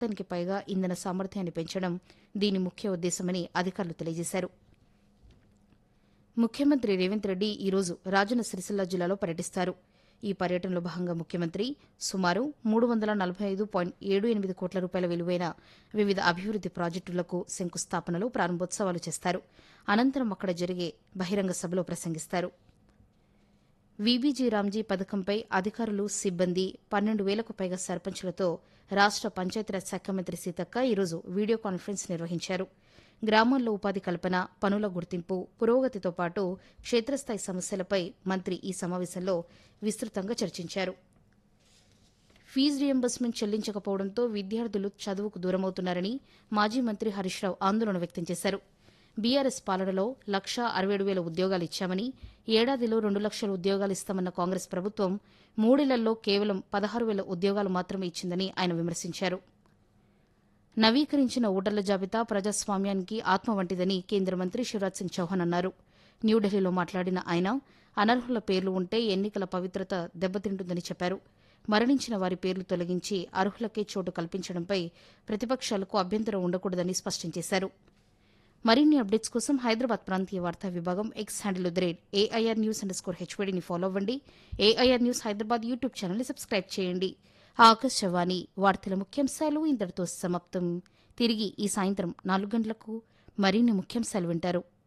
శాతానికి పైగా ఇంధన సామర్థ్యాన్ని పెంచడం దీని ముఖ్య ఉద్దేశమని అధికారులు తెలియజేశారు ముఖ్యమంత్రి రేవంత్ రెడ్డి ఈరోజు రాజన్న సిరిసిల్ల జిల్లాలో పర్యటిస్తారు ఈ పర్యటనలో భాగంగా ముఖ్యమంత్రి సుమారు మూడు వందల నలభై ఐదు పాయింట్ ఏడు ఎనిమిది కోట్ల రూపాయల విలువైన వివిధ అభివృద్ది ప్రాజెక్టులకు శంకుస్థాపనలు ప్రారంభోత్సవాలు చేస్తారు అనంతరం అక్కడ జరిగే బహిరంగ సభలో ప్రసంగిస్తారు వీబీజీ రామ్జీ పథకంపై అధికారులు సిబ్బంది పన్నెండు వేలకు పైగా సర్పంచులతో రాష్ట పంచాయతీరాజ్ శాఖ మంత్రి సీతక్క ఈరోజు వీడియో కాన్ఫరెన్స్ నిర్వహించారు గ్రామాల్లో ఉపాధి కల్పన పనుల గుర్తింపు పురోగతితో పాటు క్షేత్రస్థాయి సమస్యలపై మంత్రి ఈ సమావేశంలో విస్తృతంగా చర్చించారు ఫీజు రియంబర్స్మెంట్ చెల్లించకపోవడంతో విద్యార్థులు చదువుకు దూరమవుతున్నారని మాజీ మంత్రి హరీష్ రావు ఆందోళన వ్యక్తం చేశారు బీఆర్ఎస్ పాలనలో లక్షా అరవై ఏడు వేల ఉద్యోగాలు ఇచ్చామని ఏడాదిలో రెండు లక్షల ఉద్యోగాలు ఇస్తామన్న కాంగ్రెస్ ప్రభుత్వం మూడేళ్లలో కేవలం పదహారు వేల ఉద్యోగాలు మాత్రమే ఇచ్చిందని ఆయన విమర్శించారు నవీకరించిన ఓటర్ల జాబితా ప్రజాస్వామ్యానికి ఆత్మ వంటిదని కేంద్ర మంత్రి శివరాజ్ సింగ్ చౌహాన్ అన్నారు న్యూఢిల్లీలో మాట్లాడిన ఆయన అనర్హుల పేర్లు ఉంటే ఎన్నికల పవిత్రత దెబ్బతింటుందని చెప్పారు మరణించిన వారి పేర్లు తొలగించి అర్హులకే చోటు కల్పించడంపై ప్రతిపక్షాలకు అభ్యంతరం ఉండకూడదని స్పష్టం చేశారు మరిన్ని అప్డేట్స్ కోసం హైదరాబాద్ ప్రాంతీయ వార్తా విభాగం X handle the rate AIR news underscore హెచ్వీడీని ఫాలో అవ్వండి ఏఐఆర్ న్యూస్ హైదరాబాద్ యూట్యూబ్ ఛానల్ని సబ్స్క్రైబ్ చేయండి ఆకాశవాణి వార్తల ముఖ్యాంశాలు ఇంతటితో సమాప్తం తిరిగి ఈ సాయంత్రం నాలుగు గంటలకు మరిన్ని ముఖ్యాంశాలు వింటారు